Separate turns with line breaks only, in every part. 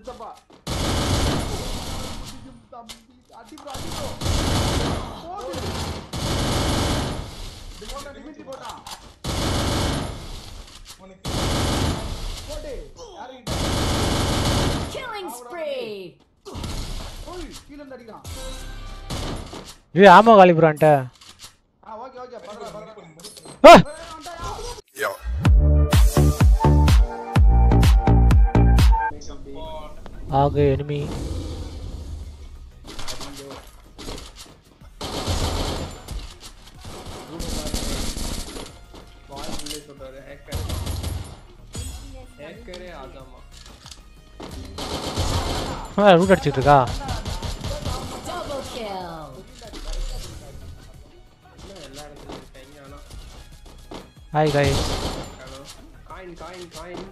சித்தப்பா தம்பி அடி bro, அடி bro. போடு. இது போட்டா நிமித்தி போட்டான்
உனக்கு
போடு யாருக்கிட்ட
Killing spree!
ஓய் கீழ இருந்து அடிக்கிறான்
இது ஆமா காலி ப்ரோன்ட்ட
ஆ ஓகே ஓகே பரவாயில்ல பரவாயில்ல
ஆ!
ஏய், வந்துட்டாயா?
ஆக எனிமி
வாய்ப்புள்ளே சொல்றாரு ஹேக்கர் ஹேக்கரே ஆதாமா
ரூட் அடிச்சிட்டு இருக்கா
Double kill!
இன்னும் எல்லா இடத்துலயும் இருக்காங்க ஆனா
hi guys
hello coin coin coin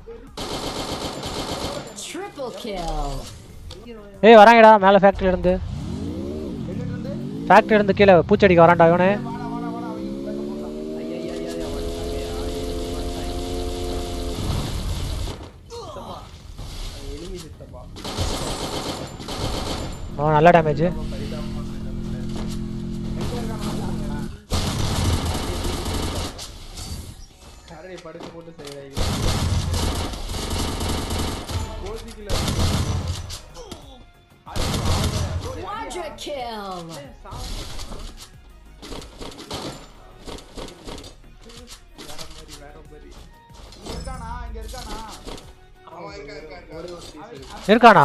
Triple kill!
ஏய் வராங்கடா மேலே ஃபேக்ட்ரில இருந்து
எங்கிட்ட இருந்து
ஃபேக்ட்ரி இருந்து கீழே பூச்செடிக்கு வரான்டா இவனு
வாடா வாடா வாடா அவங்க பேக்க போறான்
ஐயா ஐயா ஐயா வந்துட்டாங்கயா சித்தப்பா அது எனிமி சித்தப்பா
அவன் நல்ல டேமேஜ்
ரொம்ப பரிதாபமா இருக்காங்க. கரடி படுத்து போட்டு செய்யறாங்க கோதிக்கல
Quadra kill!
வேற மாதிரி வேற மாதிரி
இங்க இருக்கானா இங்க இருக்கானா
அவன் இருக்கா இருக்கா இருக்கா
ஒரே ஒரு piece இருக்கு.
இருக்கானா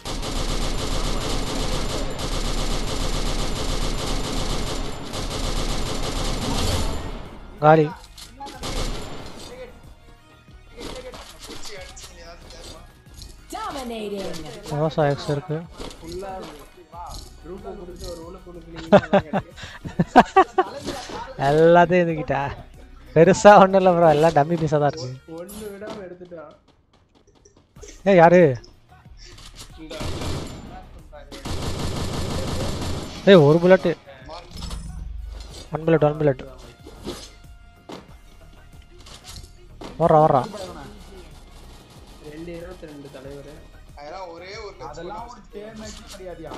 காலி
பூச்சி அடிச்சு ஏதாவது கேட்பான்
Dominating!
விவசாய எக்ஸ் இருக்கு
full ஆ ரூபா கொடுத்து ஒரு உள்ள கொடுக்கலீங்கன்னா
எல்லாத்தையும் இதுக்கிட்ட பெருசா ஒன்றும் இல்லை ப்ரோ எல்லாம் டம்மி பீஸாக தான் இருக்கு
ஒண்ணு விடாம எடுத்துட்டான்
ஏய் யாரு
இந்த
ஏய் ஒரு bullet one bullet one bullet வர்றா வர்றா
ரெண்டு இருபத்தி ரெண்டு தலைவர்
அதெல்லாம் ஒரே ஒரு லட்சம்
அதெல்லாம் ஒரு டேமேஜ் கிடையாதுயா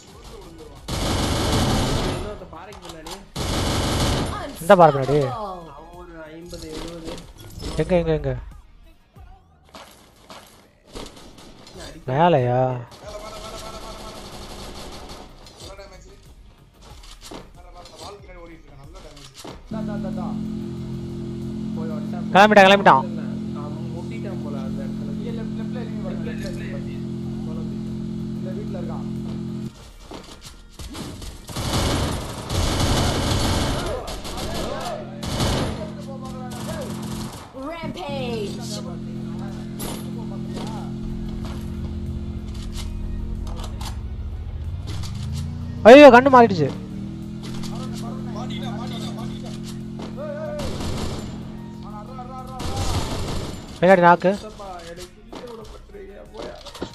இன்னொருத்த பாறைக்கு முன்னாடி
இந்த பாரு பின்னாடி
Unstoppable!
அவன் ஒரு ஐம்பது எழுபது
எங்க எங்க எங்க மேலையா
மேல மேல மேல மேல மேல மேல நல்ல டேமேஜ் மேல மேல அந்த வால் பின்னாடி ஓடிட்டு இருக்கான் நல்ல டேமேஜ்
தா தா தா தா
போய் வந்துட்டான்
கிளம்பிட்டான் கிளம்பிட்டான்
அவன் முட்டிட்டான் போல அந்த இடத்துல
இங்க லெஃப்ட் லெஃப்ட்ல இறங்கி பாருங்க லெஃப்ட்ல இறங்கி பாருங்க இந்த வீட்ல இருக்கான்
Rampage!
ஐயோ கண்ணு மாறிடுச்சு பின்னாடி நாக்கு
சித்தப்பா, எனக்கு இல்ல விடப்பட்டிருக்கீங்க போயா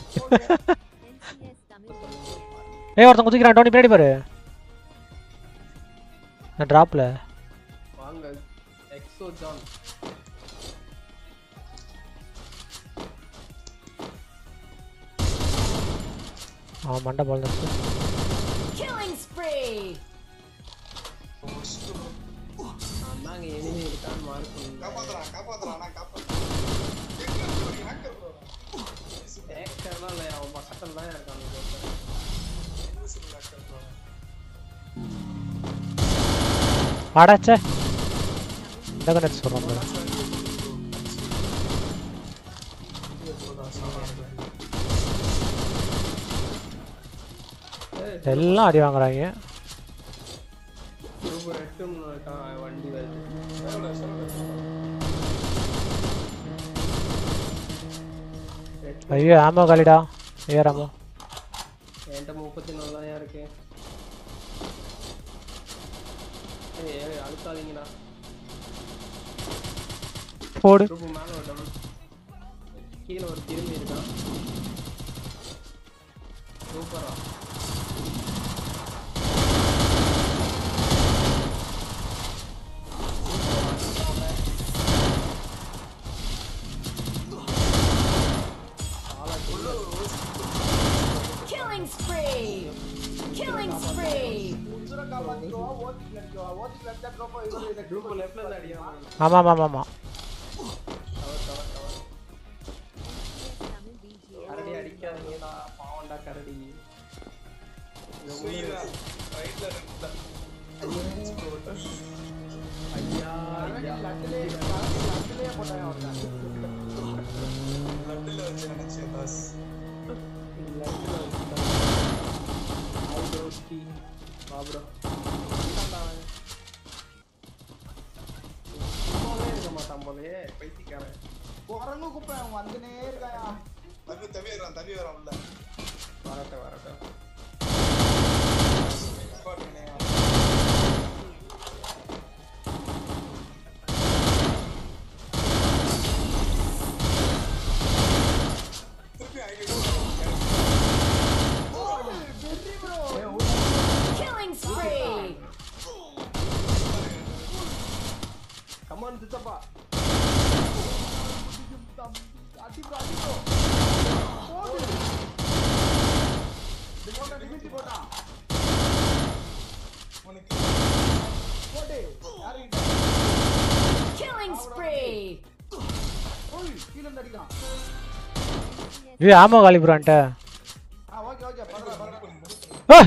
ஏய் ஒருத்தன் குதிக்கிறான் டோனி பின்னாடி பாரு நான் ட்ராப்ல
வாங்க எக்ஸோ ஜான்
அவன் மண்டை பழந்துச்சு
Killing spree!
நான் தாங்க எனிமி இருக்கான்னு மார்க் பண்ணுங்க
காப்பாத்துறான் காப்பாத்துறான் நான் காப்பாத்துறான் எங்க இருக்கு ஒரு hacker bro?
ஹேக்கர்லாம் இல்லை அவன் பக்கத்துல தான் இருக்கான் அந்த ஒருத்தன்.
Invisible hacker bro.
அடாச்சே இந்த கணக்கு சொல்கிறோம் bro.
ஏய்,
எல்லாம் அடி வாங்குறாங்க
சூப்பர் எட்டும் இருக்கான் வண்டி வருது
சொல்லு, சொல்லு.
எட்டு.
ஐயோ ஆமா காலிடா ஏறாமோ
என்கிட்ட முப்பத்தி நாலு தான் இருக்கு ஏய் ஏய், அழுத்தாதீங்கடா
போடு
ரூபு மேல ஒரு டபுள் கீழே ஒரு திரும்பி இருக்கான் சூப்பரா
உள்ள ஒரு ரோஸ்
குரூப் லெஃப்ட்ல இருந்து அடிக்கிறான்
ஆமாம் ஆமாம் ஆமாம்
கவர் கவர் கவர் கரடி அடிக்காதீங்கடா பாவம்டா கரடி
சுயிரா ரைட்ல ரெண்டு
ஐயா ஐயா
லட்டுல வச்சு நினைச்சேன் பாஸ்
பாப்ரோ இருக்க மாட்டான் போலயே பைத்தியக்காரன்
குரங்கு குப்பை அவன் வந்துனே இருக்காயா
தம்பி தம்பி வரான் தம்பி வரான் உள்ள
வரட்டும் வரட்டும்
பாட்டுனே திருப்பி ஐடி
Killing spree.
கமான் சித்தப்பா
அடிப்பா அடிப்போ போடு போட்டா டிமிட்டி போட்டா
உனக்கு
போடு யாருக்கிட்ட
Killing spree.
ஓய் கீழ இருந்து அடிக்கிறான்
இது ஆமாம் காலிபுரான்ட்ட
ஆ ஓகே ஓகே பரவா பரவா
ஆ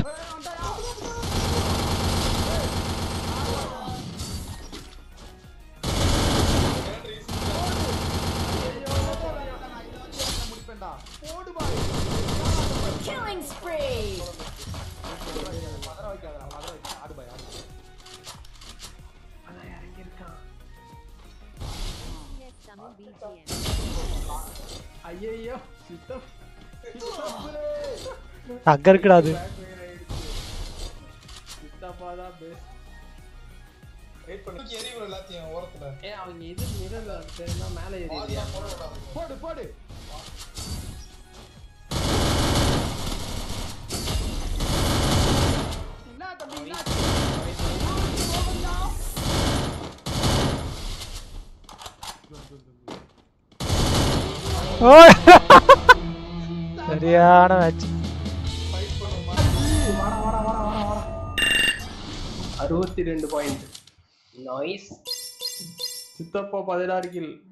முடிப்பேன்டா போடு பாரு
Killing spree.
மதுரை வைக்காதடா மதுரை வைக்க ஆடு பாய் ஆடு பாய்.
அதான் இறங்கி இருக்கான் ஐயோ சித்தப்
அங்கே இருக்குடா அது
சித்தப்பா தான் பெஸ்ட்
வெயிட் பண்ணு தூக்கி எறிவு எல்லாத்தையும் ஓரத்துல
ஏ அவங்க இது மிரர்ல தெரியுமா மேலே ஏறியா
போடு போடு என்ன தம்பி என்ன
ஓய் சரியான மேட்ச்
ஃபைட் பண்ணுமா
வாடா வாடா வாடா வாடா வாடா
அறுபத்தி ரெண்டு பாயிண்ட் நாய்ஸ் சித்தப்பா பதினாறு கில்